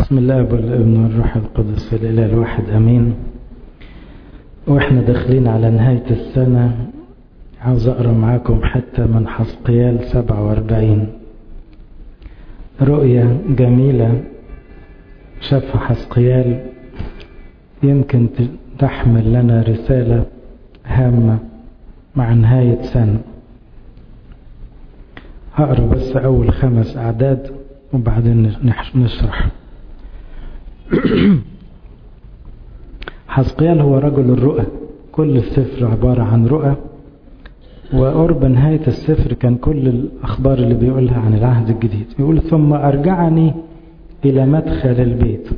بسم الله والابن والروح القدس الإله الواحد أمين وإحنا داخلين على نهاية السنة عاوز أقرأ معاكم حتى من حسقيال 47 رؤية جميلة شافها حسقيال يمكن تحمل لنا رسالة هامة مع نهاية سنة هقرأ بس أول خمس أعداد وبعدين نشرح حسقيال هو رجل الرؤى كل السفر عبارة عن رؤى وقرب نهاية السفر كان كل الأخبار اللي بيقولها عن العهد الجديد يقول ثم أرجعني إلى مدخل البيت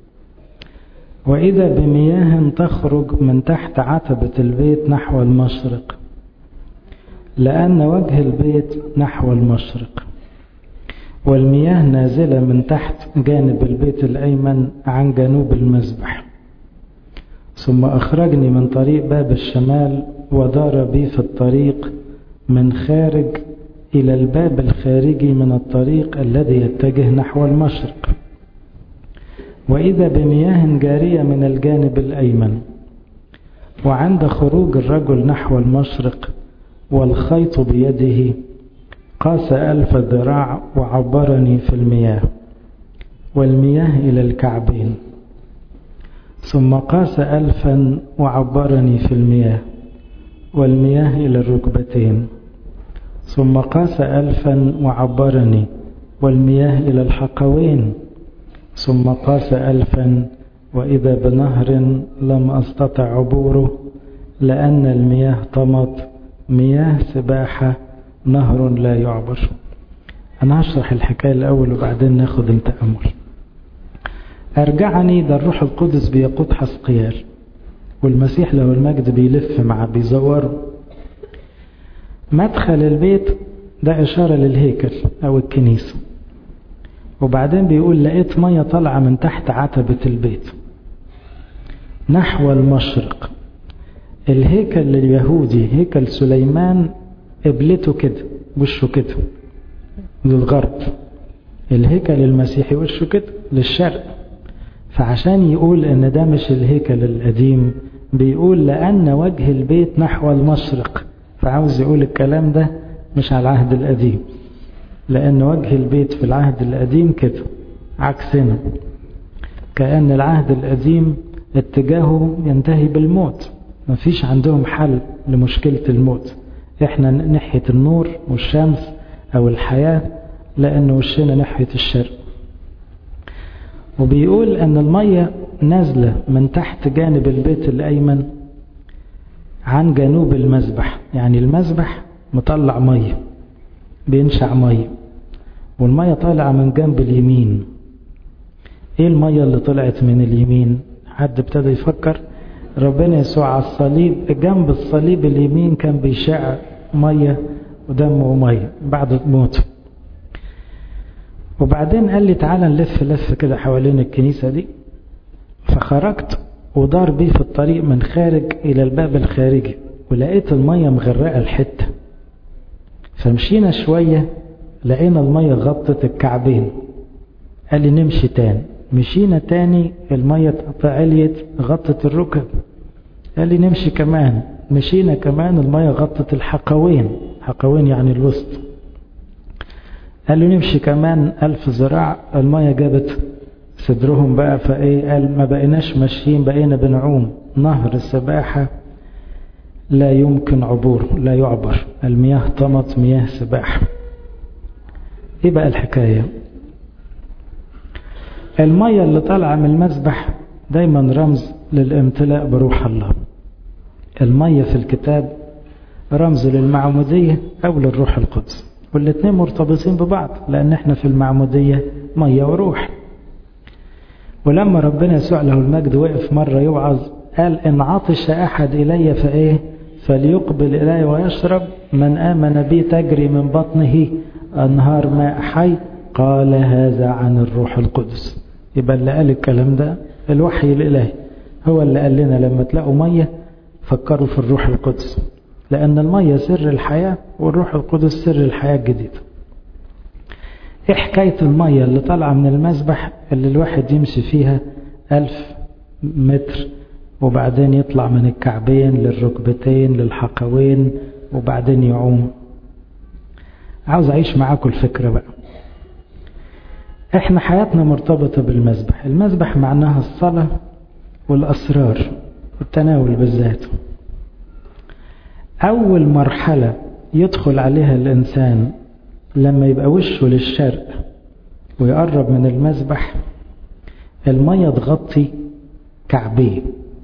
وإذا بمياه تخرج من تحت عتبة البيت نحو المشرق لأن وجه البيت نحو المشرق والمياه نازلة من تحت جانب البيت الأيمن عن جنوب المذبح ثم أخرجني من طريق باب الشمال ودار بي في الطريق من خارج إلى الباب الخارجي من الطريق الذي يتجه نحو المشرق وإذا بمياه جارية من الجانب الأيمن وعند خروج الرجل نحو المشرق والخيط بيده قاس ألف ذراع وعبرني في المياه والمياه إلى الكعبين ثم قاس ألفا وعبرني في المياه والمياه إلى الركبتين ثم قاس ألفا وعبرني والمياه إلى الحقوين ثم قاس ألفا وإذا بنهر لم أستطع عبوره لأن المياه طمت مياه سباحة نهر لا يعبر أنا هشرح الحكاية الأول وبعدين ناخد التأمل أرجعني ده الروح القدس بيقود حسقيال والمسيح له المجد بيلف مع بيزوره مدخل البيت ده إشارة للهيكل أو الكنيسة وبعدين بيقول لقيت مية طالعة من تحت عتبة البيت نحو المشرق الهيكل اليهودي هيكل سليمان قبلته كده وشه كده للغرب الهيكل المسيحي وشه كده للشرق فعشان يقول ان ده مش الهيكل القديم بيقول لان وجه البيت نحو المشرق فعاوز يقول الكلام ده مش على العهد القديم لان وجه البيت في العهد القديم كده عكسنا كأن العهد القديم اتجاهه ينتهي بالموت مفيش عندهم حل لمشكلة الموت احنا ناحية النور والشمس او الحياة لان وشنا ناحية الشرق وبيقول ان المية نازلة من تحت جانب البيت الايمن عن جنوب المذبح يعني المذبح مطلع مية بينشع مية والمية طالعة من جنب اليمين ايه المية اللي طلعت من اليمين حد ابتدى يفكر ربنا يسوع على الصليب جنب الصليب اليمين كان بيشع مية ودم ومية بعد موته وبعدين قال لي تعالى نلف لف كده حوالين الكنيسة دي فخرجت ودار بي في الطريق من خارج إلى الباب الخارجي ولقيت المية مغرقة الحتة فمشينا شوية لقينا المية غطت الكعبين قال لي نمشي تاني مشينا تاني المية عليت غطت الركب قال لي نمشي كمان مشينا كمان المية غطت الحقوين حقوين يعني الوسط قال له نمشي كمان ألف ذراع المية جابت صدرهم بقى فايه قال ما بقيناش ماشيين بقينا بنعوم نهر السباحة لا يمكن عبور لا يعبر المياه طمت مياه سباحة ايه بقى الحكاية المية اللي طالعة من المسبح دايما رمز للامتلاء بروح الله المية في الكتاب رمز للمعمودية أو للروح القدس والاثنين مرتبطين ببعض لأن احنا في المعمودية مية وروح ولما ربنا يسوع له المجد وقف مرة يوعظ قال إن عطش أحد إلي فإيه فليقبل إلي ويشرب من آمن بي تجري من بطنه أنهار ماء حي قال هذا عن الروح القدس يبقى اللي قال الكلام ده الوحي الإلهي هو اللي قال لنا لما تلاقوا مية فكروا في الروح القدس لأن المية سر الحياة والروح القدس سر الحياة الجديدة ايه حكاية المية اللي طالعة من المسبح اللي الواحد يمشي فيها ألف متر وبعدين يطلع من الكعبين للركبتين للحقوين وبعدين يعوم عاوز أعيش معاكم الفكرة بقى احنا حياتنا مرتبطة بالمسبح المسبح معناها الصلاة والأسرار والتناول بالذات أول مرحلة يدخل عليها الإنسان لما يبقى وشه للشرق ويقرب من المسبح المية تغطي كعبيه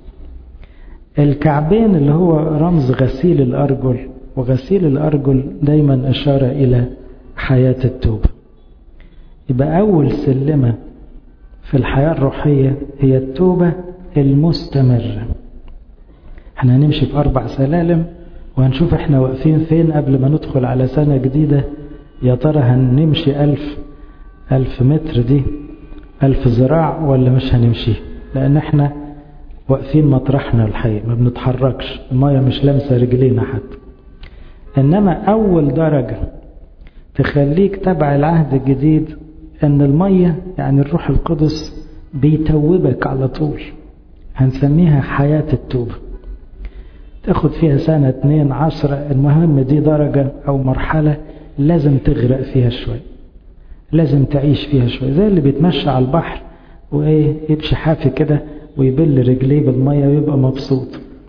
الكعبين اللي هو رمز غسيل الأرجل وغسيل الأرجل دايما إشارة إلى حياة التوبة يبقى أول سلمة في الحياة الروحية هي التوبة المستمرة احنا هنمشي في أربع سلالم وهنشوف احنا واقفين فين قبل ما ندخل على سنة جديدة يا ترى هنمشي ألف ألف متر دي ألف ذراع ولا مش هنمشي لأن احنا واقفين مطرحنا الحقيقة ما بنتحركش المية مش لامسة رجلينا حتى إنما أول درجة تخليك تبع العهد الجديد أن المية يعني الروح القدس بيتوبك على طول هنسميها حياة التوبة تاخد فيها سنة اتنين عشرة المهم دي درجة أو مرحلة لازم تغرق فيها شوي لازم تعيش فيها شوي زي اللي بيتمشى على البحر وإيه يمشي حافي كده ويبل رجليه بالمية ويبقى مبسوط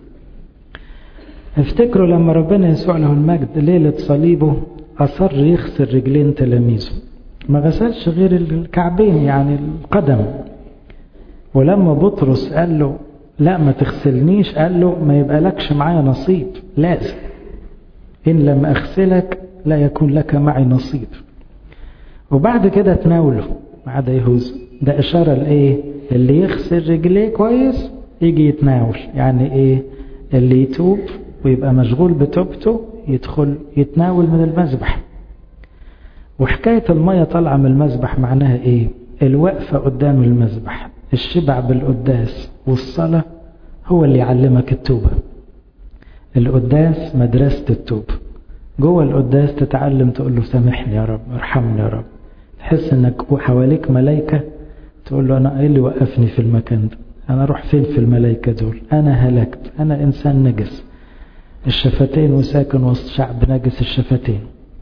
افتكروا لما ربنا يسوع له المجد ليلة صليبه أصر يغسل رجلين تلاميذه ما غسلش غير الكعبين يعني القدم ولما بطرس قال له لا ما تغسلنيش قال له ما يبقى لكش معايا نصيب لازم إن لم أغسلك لا يكون لك معي نصيب وبعد كده تناوله ما عدا يهوذا ده إشارة لإيه اللي يغسل رجليه كويس يجي يتناول يعني إيه اللي يتوب ويبقى مشغول بتوبته يدخل يتناول من المذبح وحكاية المية طالعة من المذبح معناها إيه الوقفة قدام المذبح الشبع بالقداس والصلاة هو اللي يعلمك التوبة القداس مدرسة التوبة جوه القداس تتعلم تقول له سامحني يا رب ارحمني يا رب تحس انك حواليك ملايكة تقول له انا ايه اللي وقفني في المكان ده انا اروح فين في الملايكة دول انا هلكت انا انسان نجس الشفتين وساكن وسط شعب نجس الشفتين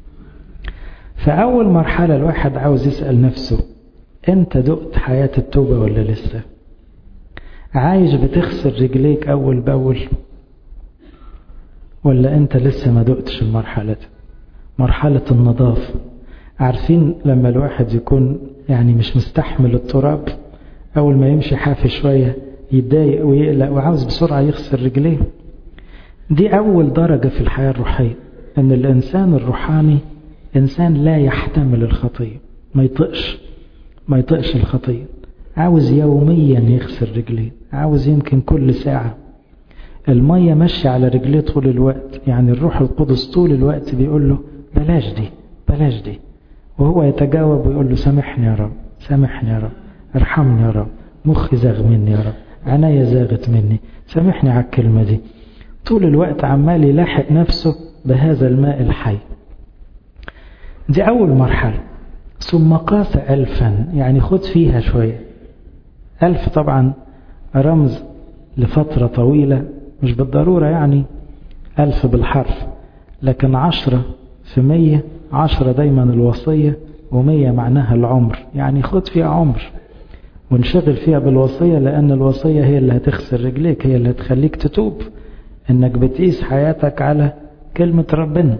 فاول مرحلة الواحد عاوز يسأل نفسه انت دقت حياة التوبة ولا لسه عايش بتغسل رجليك اول باول ولا انت لسه ما دقتش المرحلة دي مرحلة النظافة عارفين لما الواحد يكون يعني مش مستحمل التراب اول ما يمشي حافي شوية يتضايق ويقلق وعاوز بسرعة يغسل رجليه دي اول درجة في الحياة الروحية ان الانسان الروحاني انسان لا يحتمل الخطية ما يطقش ما يطقش الخطية عاوز يوميا يغسل رجليه عاوز يمكن كل ساعة المية ماشية على رجليه طول الوقت يعني الروح القدس طول الوقت بيقول له بلاش دي بلاش دي وهو يتجاوب ويقول له سامحني يا رب سامحني يا رب ارحمني يا رب مخي زاغ مني يا رب عناية زاغت مني سامحني على الكلمة دي طول الوقت عمال يلاحق نفسه بهذا الماء الحي دي أول مرحلة ثم قاس ألفا يعني خد فيها شوية ألف طبعا رمز لفترة طويلة مش بالضرورة يعني ألف بالحرف لكن عشرة في مية عشرة دايما الوصية ومية معناها العمر يعني خد فيها عمر وانشغل فيها بالوصية لأن الوصية هي اللي هتغسل رجليك هي اللي هتخليك تتوب انك بتقيس حياتك على كلمة ربنا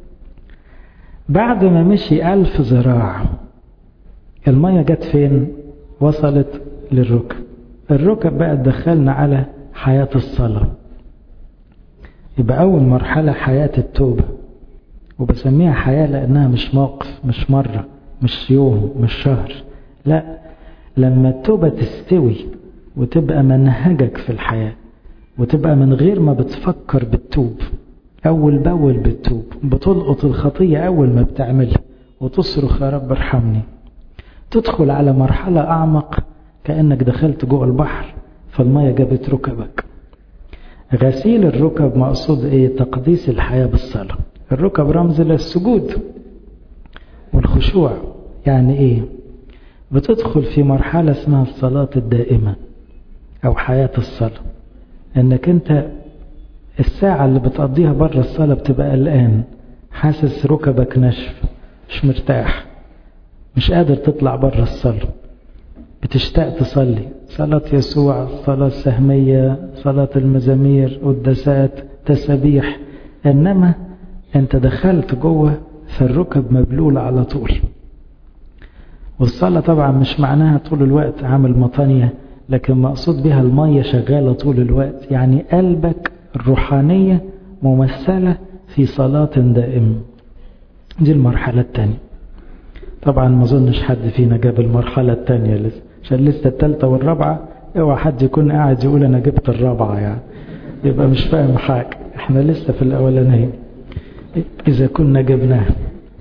بعد ما مشي ألف ذراع المية جت فين وصلت للركب الركب بقى دخلنا على حياة الصلاة يبقى أول مرحلة حياة التوبة وبسميها حياة لأنها مش موقف مش مرة مش يوم مش شهر لا لما التوبة تستوي وتبقى منهجك في الحياة وتبقى من غير ما بتفكر بالتوب أول بأول بالتوب بتلقط الخطية أول ما بتعملها وتصرخ يا رب ارحمني تدخل على مرحلة أعمق كأنك دخلت جوه البحر فالمية جابت ركبك غسيل الركب مقصود ايه تقديس الحياة بالصلاة الركب رمز للسجود والخشوع يعني ايه بتدخل في مرحلة اسمها الصلاة الدائمة او حياة الصلاة انك انت الساعة اللي بتقضيها بره الصلاة بتبقى قلقان حاسس ركبك نشف مش مرتاح مش قادر تطلع بره الصلاة بتشتاق تصلي صلاة يسوع صلاة السهمية صلاة المزامير قداسات تسابيح إنما أنت دخلت جوه فالركب مبلولة على طول والصلاة طبعا مش معناها طول الوقت عامل مطانية لكن مقصود بها المية شغالة طول الوقت يعني قلبك الروحانية ممثلة في صلاة دائمة دي المرحلة الثانية طبعا ما اظنش حد فينا جاب المرحلة الثانية لسه عشان لسه الثالثة والرابعة اوعى حد يكون قاعد يقول انا جبت الرابعة يعني يبقى مش فاهم حاجة احنا لسه في الاولانية اذا كنا جبناها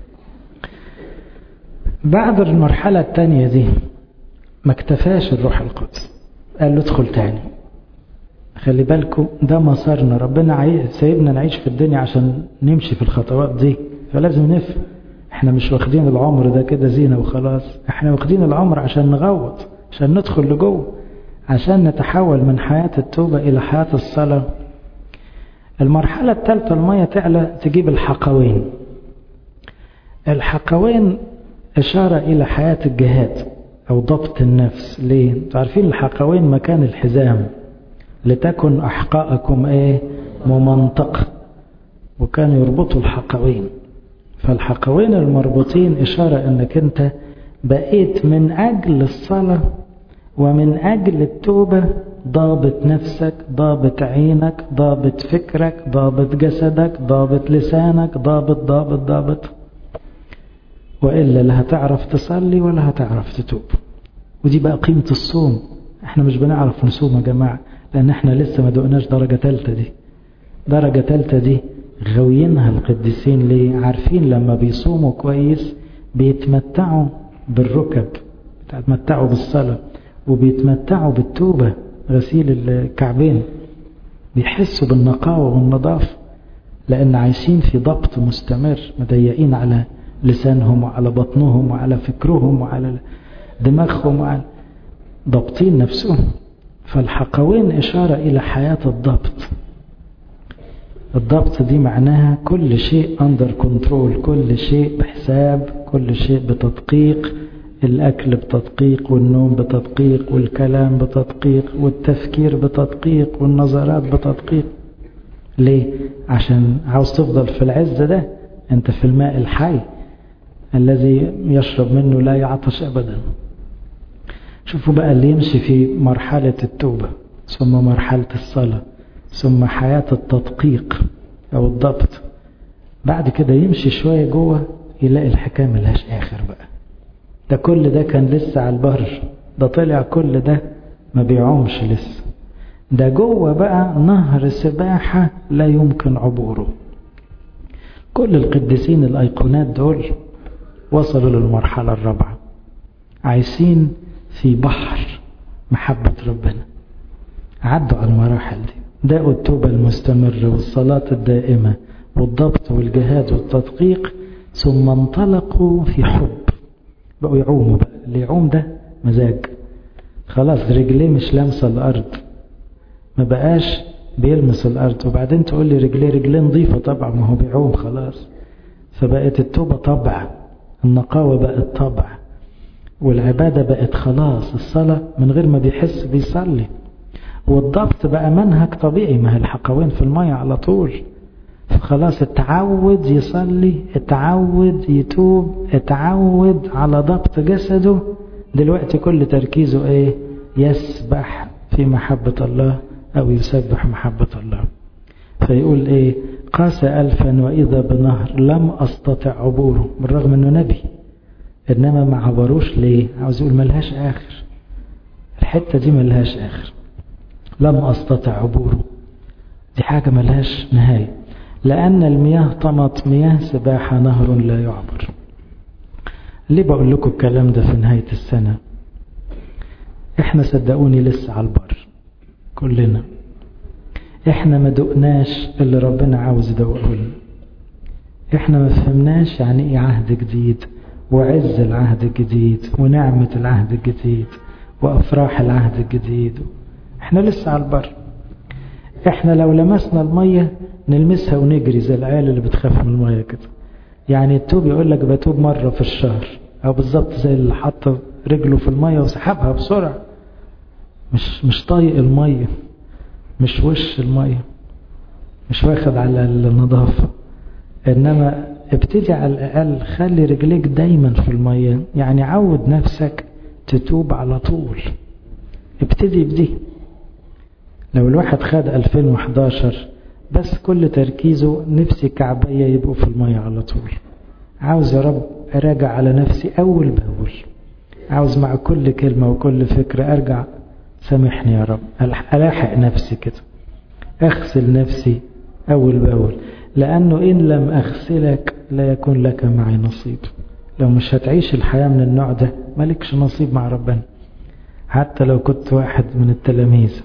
بعد المرحلة الثانية دي ما اكتفاش الروح القدس قال له ادخل تاني خلي بالكم ده مسارنا ربنا عايز سايبنا نعيش في الدنيا عشان نمشي في الخطوات دي فلازم نفهم احنا مش واخدين العمر ده كده زينة وخلاص احنا واخدين العمر عشان نغوط عشان ندخل لجوه عشان نتحول من حياة التوبة إلى حياة الصلاة المرحلة الثالثة المية تعلى تجيب الحقوين الحقوين إشارة إلى حياة الجهاد أو ضبط النفس ليه؟ تعرفين الحقوين مكان الحزام لتكن أحقاءكم إيه ممنطقة وكانوا يربطوا الحقوين فالحقوين المربوطين إشارة أنك أنت بقيت من أجل الصلاة ومن أجل التوبة ضابط نفسك ضابط عينك ضابط فكرك ضابط جسدك ضابط لسانك ضابط ضابط ضابط وإلا لا هتعرف تصلي ولا هتعرف تتوب ودي بقى قيمة الصوم احنا مش بنعرف نصوم يا جماعة لأن احنا لسه ما دقناش درجة تالتة دي درجة تالتة دي غاويينها القديسين ليه عارفين لما بيصوموا كويس بيتمتعوا بالركب بيتمتعوا بالصلاة وبيتمتعوا بالتوبة غسيل الكعبين بيحسوا بالنقاوة والنظافة لأن عايشين في ضبط مستمر مضيقين على لسانهم وعلى بطنهم وعلى فكرهم وعلى دماغهم وعلى ضابطين نفسهم فالحقوين إشارة إلى حياة الضبط الضبط دي معناها كل شيء اندر كنترول كل شيء بحساب كل شيء بتدقيق الأكل بتدقيق والنوم بتدقيق والكلام بتدقيق والتفكير بتدقيق والنظرات بتدقيق ليه؟ عشان عاوز تفضل في العز ده انت في الماء الحي الذي يشرب منه لا يعطش أبدا شوفوا بقى اللي يمشي في مرحلة التوبة ثم مرحلة الصلاة ثم حياة التدقيق أو الضبط بعد كده يمشي شوية جوه يلاقي الحكاية ملهاش آخر بقى ده كل ده كان لسه على البر ده طلع كل ده ما بيعومش لسه ده جوه بقى نهر سباحة لا يمكن عبوره كل القديسين الأيقونات دول وصلوا للمرحلة الرابعة عايشين في بحر محبة ربنا عدوا على المراحل دي داقوا التوبة المستمرة والصلاة الدائمة والضبط والجهاد والتدقيق ثم انطلقوا في حب بقوا يعوموا بقى اللي يعوم ده مزاج خلاص رجليه مش لامسه الارض ما بقاش بيلمس الارض وبعدين تقول لي رجليه رجليه نظيفه طبعا ما هو بيعوم خلاص فبقت التوبه طبع النقاوه بقت طبع والعباده بقت خلاص الصلاه من غير ما بيحس بيصلي والضبط بقى منهج طبيعي ما هي الحقوين في الميه على طول فخلاص اتعود يصلي اتعود يتوب اتعود على ضبط جسده دلوقتي كل تركيزه ايه يسبح في محبة الله او يسبح محبة الله فيقول ايه قاس ألفا وإذا بنهر لم أستطع عبوره بالرغم أنه نبي إنما ما عبروش ليه عاوز يقول ملهاش آخر الحتة دي ملهاش آخر لم أستطع عبوره دي حاجة ملهاش نهاية لأن المياه طمت مياه سباحة نهر لا يعبر ليه بقول لكم الكلام ده في نهاية السنة احنا صدقوني لسه على البر كلنا احنا ما دقناش اللي ربنا عاوز يدوقه لنا احنا ما فهمناش يعني ايه عهد جديد وعز العهد الجديد ونعمة العهد الجديد وأفراح العهد الجديد احنا لسه على البر احنا لو لمسنا المية نلمسها ونجري زي العيال اللي بتخاف من المية كده يعني التوب يقول لك بتوب مرة في الشهر او بالظبط زي اللي حط رجله في المية وسحبها بسرعة مش مش طايق المية مش وش المية مش واخد على النظافة انما ابتدي على الاقل خلي رجليك دايما في المية يعني عود نفسك تتوب على طول ابتدي بدي لو الواحد خد 2011 بس كل تركيزه نفسي كعبية يبقوا في المية على طول عاوز يا رب أراجع على نفسي أول بأول عاوز مع كل كلمة وكل فكرة أرجع سامحني يا رب ألاحق نفسي كده أغسل نفسي أول بأول لأنه إن لم أغسلك لا يكون لك معي نصيب لو مش هتعيش الحياة من النوع ده مالكش نصيب مع ربنا حتى لو كنت واحد من التلاميذ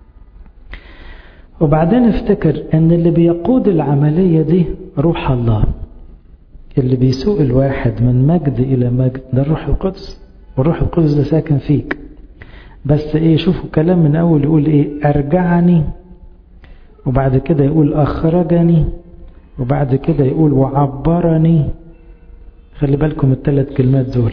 وبعدين افتكر ان اللي بيقود العملية دي روح الله اللي بيسوق الواحد من مجد الى مجد ده الروح القدس والروح القدس ده ساكن فيك بس ايه شوفوا كلام من اول يقول ايه ارجعني وبعد كده يقول اخرجني وبعد كده يقول وعبرني خلي بالكم الثلاث كلمات دول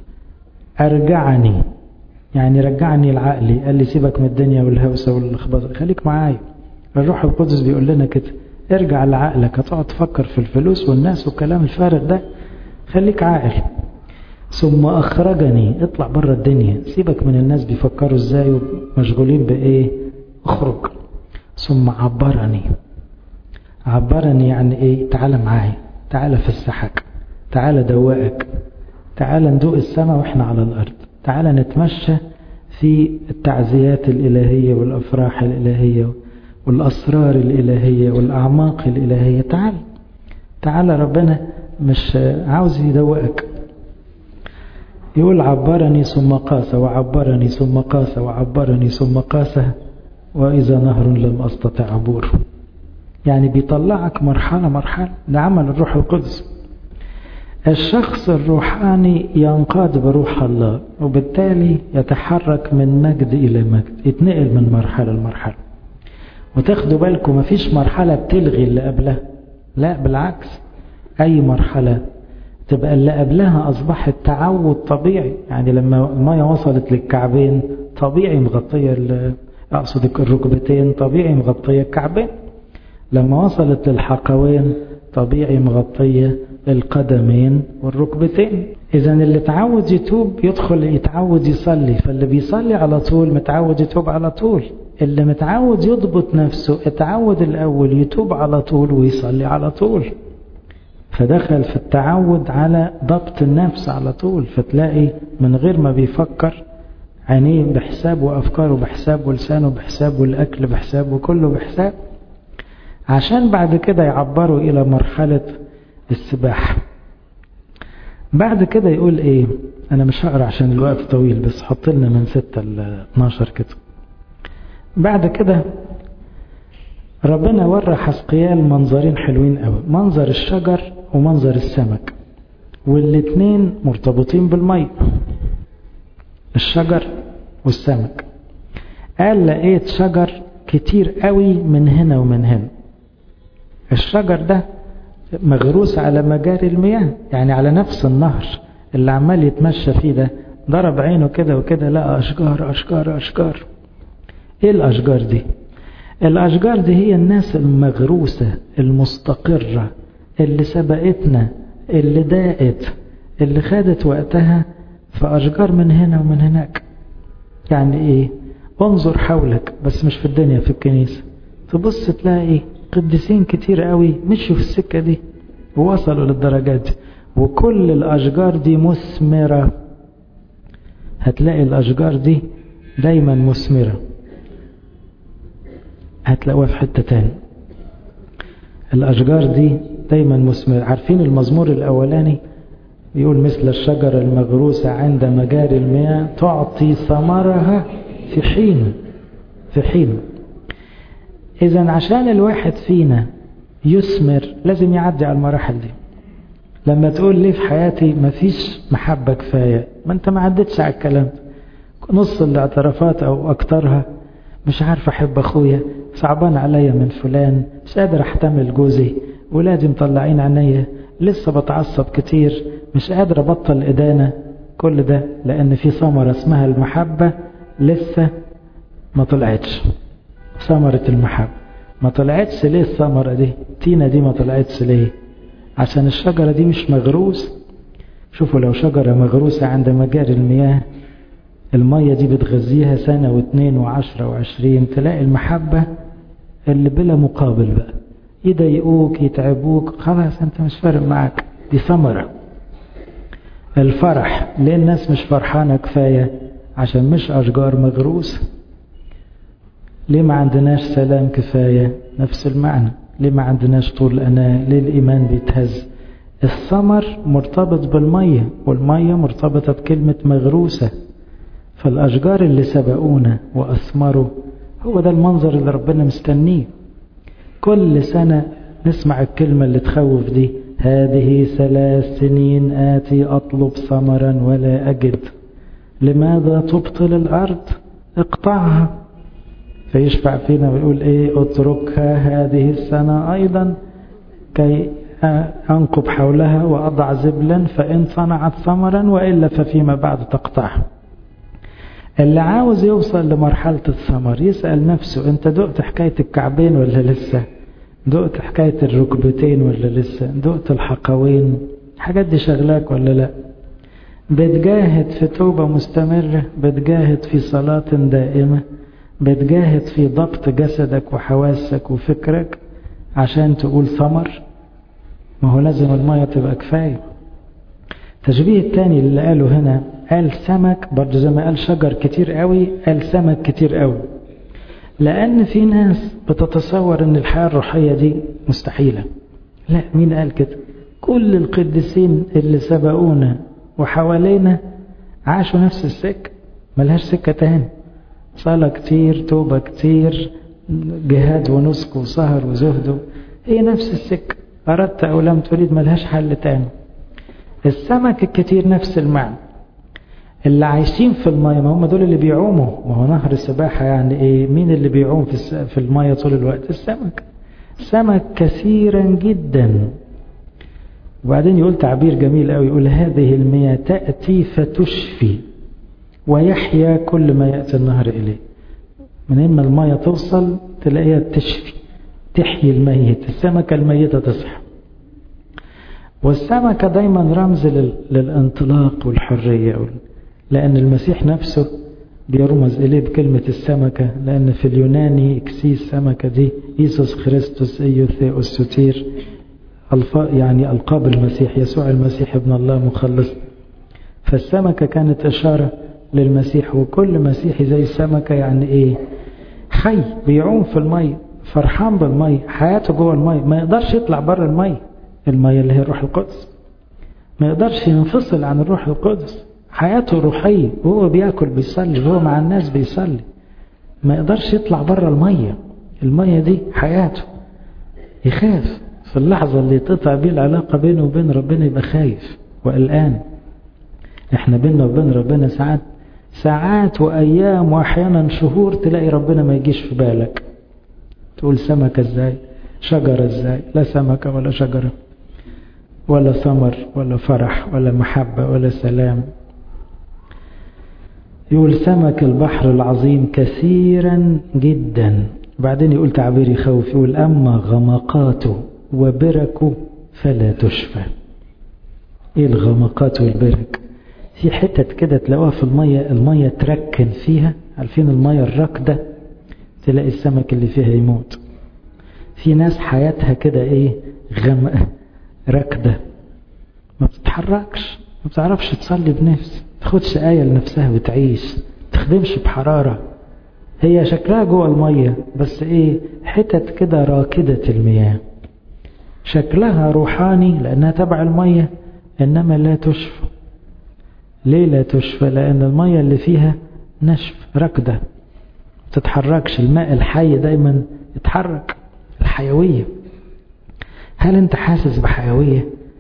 ارجعني يعني رجعني لعقلي قال لي سيبك من الدنيا والهوسه واللخبطه خليك معايا الروح القدس بيقول لنا كده ارجع لعقلك هتقعد تفكر في الفلوس والناس والكلام الفارغ ده خليك عاقل ثم اخرجني اطلع بره الدنيا سيبك من الناس بيفكروا ازاي ومشغولين بايه اخرج ثم عبرني عبرني يعني ايه تعالى معايا تعالى فسحك تعالى دوقك تعالى ندوق السماء واحنا على الارض تعالى نتمشى في التعزيات الالهيه والافراح الالهيه والأسرار الإلهية والأعماق الإلهية تعال تعال ربنا مش عاوز يدوقك يقول عبرني ثم قاس وعبرني ثم قاس وعبرني ثم قاس وإذا نهر لم أستطع عبوره يعني بيطلعك مرحلة مرحلة ده عمل الروح القدس الشخص الروحاني ينقاد بروح الله وبالتالي يتحرك من مجد إلى مجد يتنقل من مرحلة لمرحلة وتاخدوا بالكم مفيش مرحلة بتلغي اللي قبلها لا بالعكس أي مرحلة تبقى اللي قبلها أصبحت تعود طبيعي يعني لما المية وصلت للكعبين طبيعي مغطية أقصد الركبتين طبيعي مغطية الكعبين لما وصلت للحقوين طبيعي مغطية القدمين والركبتين إذا اللي تعود يتوب يدخل يتعود يصلي فاللي بيصلي على طول متعود يتوب على طول اللي متعود يضبط نفسه اتعود الأول يتوب على طول ويصلي على طول فدخل في التعود على ضبط النفس على طول فتلاقي من غير ما بيفكر عينيه بحساب وأفكاره بحساب ولسانه بحساب والأكل بحساب وكله بحساب عشان بعد كده يعبروا إلى مرحلة السباحة بعد كده يقول ايه انا مش هقرا عشان الوقت طويل بس حط لنا من 6 ل 12 كده بعد كده ربنا ورى حسقيال منظرين حلوين قوي منظر الشجر ومنظر السمك والاثنين مرتبطين بالمي الشجر والسمك قال لقيت شجر كتير قوي من هنا ومن هنا الشجر ده مغروس على مجاري المياه يعني على نفس النهر اللي عمال يتمشى فيه ده ضرب عينه كده وكده لقى أشجار أشجار أشجار إيه الأشجار دي الأشجار دي هي الناس المغروسة المستقرة اللي سبقتنا اللي داقت اللي خدت وقتها في أشجار من هنا ومن هناك يعني إيه انظر حولك بس مش في الدنيا في الكنيسة تبص تلاقي قديسين كتير قوي مشوا في السكة دي ووصلوا للدرجات دي وكل الأشجار دي مثمرة هتلاقي الأشجار دي دايما مثمرة هتلاقوها في حتة تاني الأشجار دي دايما مثمرة عارفين المزمور الأولاني بيقول مثل الشجرة المغروسة عند مجاري المياه تعطي ثمرها في حين في حين إذا عشان الواحد فينا يثمر لازم يعدي على المراحل دي لما تقول لي في حياتي مفيش محبة كفاية ما انت ما عدتش على الكلام نص الاعترافات او اكترها مش عارف احب اخويا صعبان عليا من فلان مش قادر احتمل جوزي ولادي مطلعين عينيا لسه بتعصب كتير مش قادر ابطل ادانة كل ده لان في ثمرة اسمها المحبة لسه ما طلعتش ثمرة المحبة ما طلعتش ليه الثمرة دي تينا دي ما طلعتش ليه عشان الشجرة دي مش مغروس شوفوا لو شجرة مغروسة عند مجاري المياه المية دي بتغذيها سنة واثنين وعشرة وعشرين تلاقي المحبة اللي بلا مقابل بقى يضايقوك يتعبوك خلاص انت مش فارق معاك دي ثمرة الفرح ليه الناس مش فرحانة كفاية عشان مش أشجار مغروسة ليه ما عندناش سلام كفاية نفس المعنى ليه ما عندناش طول أنا ليه الإيمان بيتهز الثمر مرتبط بالمية والمية مرتبطة بكلمة مغروسة فالأشجار اللي سبقونا وأثمروا هو ده المنظر اللي ربنا مستنيه كل سنة نسمع الكلمة اللي تخوف دي هذه ثلاث سنين آتي أطلب ثمرا ولا أجد لماذا تبطل الأرض اقطعها فيشفع فينا ويقول ايه اتركها هذه السنة أيضا كي أنقب حولها وأضع زبلا فإن صنعت ثمرا وإلا ففيما بعد تقطعها اللي عاوز يوصل لمرحلة الثمر يسأل نفسه انت دقت حكاية الكعبين ولا لسه دقت حكاية الركبتين ولا لسه دقت الحقوين حاجات دي شغلاك ولا لا بتجاهد في توبة مستمرة بتجاهد في صلاة دائمة بتجاهد في ضبط جسدك وحواسك وفكرك عشان تقول ثمر ما هو لازم المية تبقى كفاية التشبيه الثاني اللي قاله هنا قال سمك برضه زي ما قال شجر كتير قوي قال سمك كتير قوي لأن في ناس بتتصور أن الحياة الروحية دي مستحيلة لا مين قال كده كل القديسين اللي سبقونا وحوالينا عاشوا نفس السكة ملهاش سكة تاني صلاة كتير توبة كتير جهاد ونسك وسهر وزهد هي نفس السكة أردت أو لم تريد ملهاش حل تاني السمك الكتير نفس المعنى اللي عايشين في المية ما هم دول اللي بيعوموا ما هو نهر السباحة يعني ايه مين اللي بيعوم في في المية طول الوقت السمك سمك كثيرا جدا وبعدين يقول تعبير جميل قوي يقول هذه المياه تأتي فتشفي ويحيا كل ما يأتي النهر إليه من إما المية توصل تلاقيها تشفي تحيي الميت السمكة الميتة تصحى والسمكة دايما رمز للانطلاق والحرية لأن المسيح نفسه بيرمز إليه بكلمة السمكة لأن في اليوناني إكسيس سمكة دي إيسوس خريستوس إيوثيوس سوتير يعني ألقاب المسيح يسوع المسيح ابن الله مخلص فالسمكة كانت إشارة للمسيح وكل مسيحي زي السمكة يعني إيه حي بيعوم في المي فرحان بالمي حياته جوه المي ما يقدرش يطلع بره المي المي اللي هي الروح القدس ما يقدرش ينفصل عن الروح القدس حياته روحية وهو بياكل بيصلي وهو مع الناس بيصلي ما يقدرش يطلع بره المية المية دي حياته يخاف في اللحظة اللي تقطع بيه العلاقة بينه وبين ربنا يبقى خايف وقلقان احنا بيننا وبين ربنا ساعات ساعات وأيام وأحيانا شهور تلاقي ربنا ما يجيش في بالك تقول سمكة ازاي شجرة ازاي لا سمكة ولا شجرة ولا ثمر ولا فرح ولا محبة ولا سلام يقول سمك البحر العظيم كثيرا جدا بعدين يقول تعبير يخوف يقول أما غمقاته وبركه فلا تشفى ايه الغمقات والبرك في حتت كده تلاقوها في المية المية تركن فيها عارفين المية الركدة تلاقي السمك اللي فيها يموت في ناس حياتها كده ايه غم ركدة ما بتتحركش ما بتعرفش تصلي بنفس تاخدش آية لنفسها وتعيش تخدمش بحرارة هي شكلها جوه المية بس ايه حتت كده راكدة المياه شكلها روحاني لأنها تبع المية إنما لا تشفى ليه لا تشفى لأن المية اللي فيها نشف ركدة تتحركش الماء الحي دايما يتحرك الحيوية هل انت حاسس بحيوية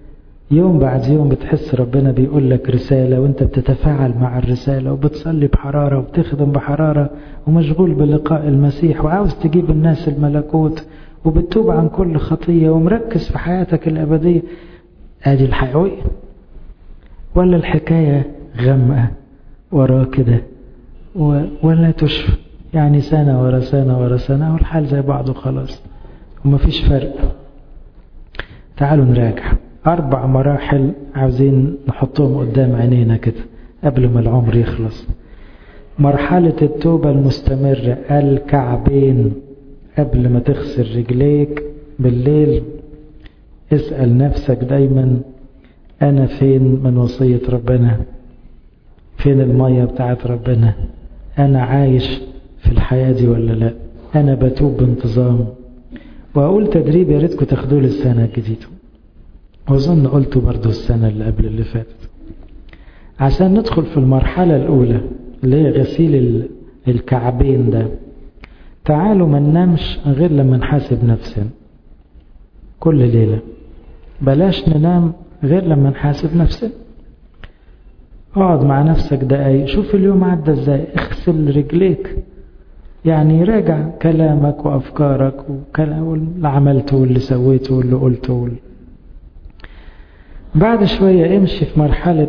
يوم بعد يوم بتحس ربنا بيقول لك رسالة وانت بتتفاعل مع الرسالة وبتصلي بحرارة وبتخدم بحرارة ومشغول بلقاء المسيح وعاوز تجيب الناس الملكوت وبتتوب عن كل خطية ومركز في حياتك الأبدية ادي الحيوية ولا الحكاية غمقة وراه كده ولا تشفى يعني سنة ورا سنة ورا سنة والحال زي بعضه خلاص ومفيش فرق تعالوا نراجع أربع مراحل عاوزين نحطهم قدام عينينا كده قبل ما العمر يخلص مرحلة التوبة المستمرة الكعبين قبل ما تغسل رجليك بالليل اسأل نفسك دايما أنا فين من وصية ربنا فين المية بتاعت ربنا أنا عايش في الحياة دي ولا لا أنا بتوب بانتظام وأقول تدريب يا ريتكم تاخدوه للسنة الجديدة وأظن قلته برضو السنة اللي قبل اللي فاتت عشان ندخل في المرحلة الأولى اللي هي غسيل الكعبين ده تعالوا ما ننامش غير لما نحاسب نفسنا كل ليلة بلاش ننام غير لما نحاسب نفسنا اقعد مع نفسك دقايق شوف اليوم عدى ازاي اغسل رجليك يعني راجع كلامك وافكارك واللي عملته واللي سويته واللي قلته واللي بعد شوية امشي في مرحلة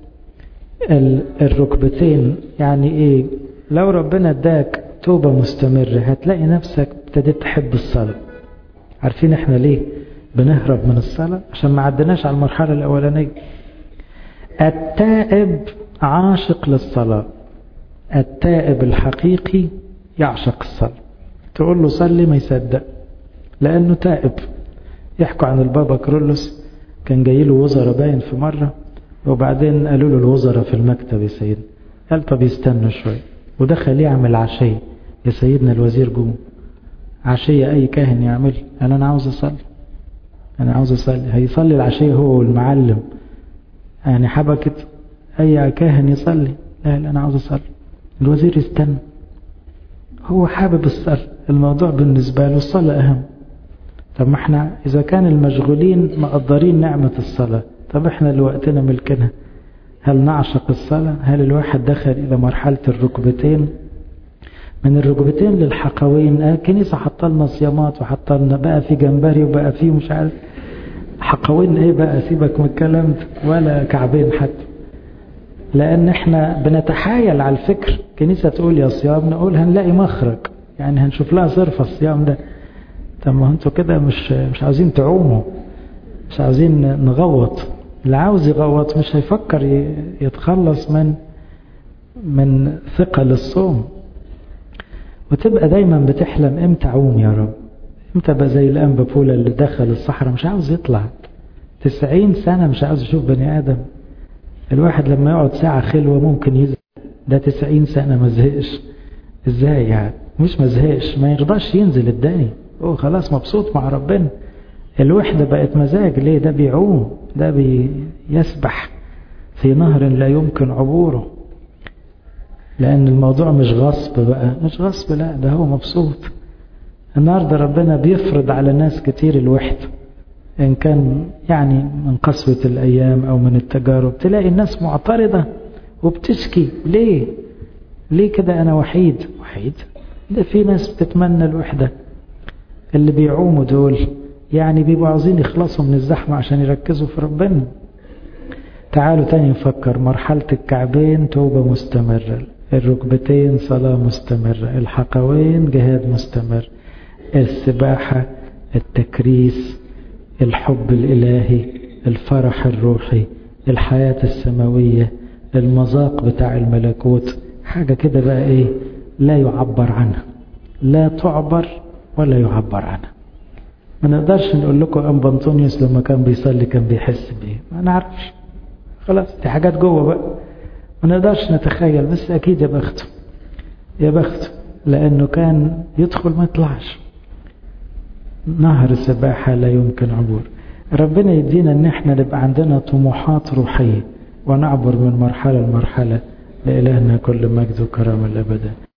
الركبتين يعني ايه لو ربنا اداك توبة مستمرة هتلاقي نفسك ابتديت تحب الصلاة عارفين احنا ليه بنهرب من الصلاة عشان ما عدناش على المرحلة الأولانية التائب عاشق للصلاة التائب الحقيقي يعشق الصلاة تقول له صلي ما يصدق لأنه تائب يحكوا عن البابا كرولوس كان جاي له وزراء باين في مرة وبعدين قالوا له الوزراء في المكتب يا سيدنا قال طب يستنوا شوية ودخل يعمل عشية يا سيدنا الوزير جوه عشية أي كاهن يعمل قال أنا عاوز أصلي أنا عاوز أصلي هيصلي العشية هو والمعلم يعني حبكت أي كاهن يصلي لا لا أنا عاوز أصلي الوزير يستنى هو حابب الصلاة الموضوع بالنسبة له الصلاة أهم طب ما احنا إذا كان المشغولين مقدرين نعمة الصلاة طب احنا اللي وقتنا ملكنا هل نعشق الصلاة هل الواحد دخل إلى مرحلة الركبتين من الركبتين للحقوين اه كنيسة حط لنا صيامات وحط لنا بقى في جمبري وبقى في مش عارف حقوين ايه بقى سيبك من الكلام ده ولا كعبين حتى لان احنا بنتحايل على الفكر كنيسة تقول يا صيام نقول هنلاقي مخرج يعني هنشوف لها صرفة الصيام ده طب ما انتوا كده مش مش عاوزين تعوموا مش عاوزين نغوط اللي عاوز يغوط مش هيفكر يتخلص من من ثقل الصوم وتبقى دايما بتحلم امتى اعوم يا رب امتى ابقى زي الانبا بولا اللي دخل الصحراء مش عاوز يطلع تسعين سنة مش عاوز يشوف بني ادم الواحد لما يقعد ساعة خلوة ممكن يزهق ده تسعين سنة ما زهقش ازاي يعني مش ما زهقش ما يرضاش ينزل الدنيا هو خلاص مبسوط مع ربنا الوحدة بقت مزاج ليه ده بيعوم ده بيسبح في نهر لا يمكن عبوره لأن الموضوع مش غصب بقى مش غصب لا ده هو مبسوط النهاردة ربنا بيفرض على ناس كتير الوحدة إن كان يعني من قسوة الأيام أو من التجارب تلاقي الناس معترضة وبتشكي ليه ليه كده أنا وحيد وحيد ده في ناس بتتمنى الوحدة اللي بيعوموا دول يعني بيبقوا عاوزين يخلصوا من الزحمة عشان يركزوا في ربنا تعالوا تاني نفكر مرحلة الكعبين توبة مستمرة الركبتين صلاة مستمرة الحقوين جهاد مستمر السباحة التكريس الحب الإلهي الفرح الروحي الحياة السماوية المذاق بتاع الملكوت حاجة كده بقى ايه لا يعبر عنها لا تعبر ولا يعبر عنها ما نقدرش نقول لكم ام بنطونيوس لما كان بيصلي كان بيحس بايه ما نعرفش خلاص دي حاجات جوه بقى ما نقدرش نتخيل بس اكيد يا بخته يا بخته لانه كان يدخل ما يطلعش نهر سباحة لا يمكن عبور ربنا يدينا ان احنا نبقى عندنا طموحات روحية ونعبر من مرحلة لمرحلة لإلهنا كل مجد وكرامة الأبدا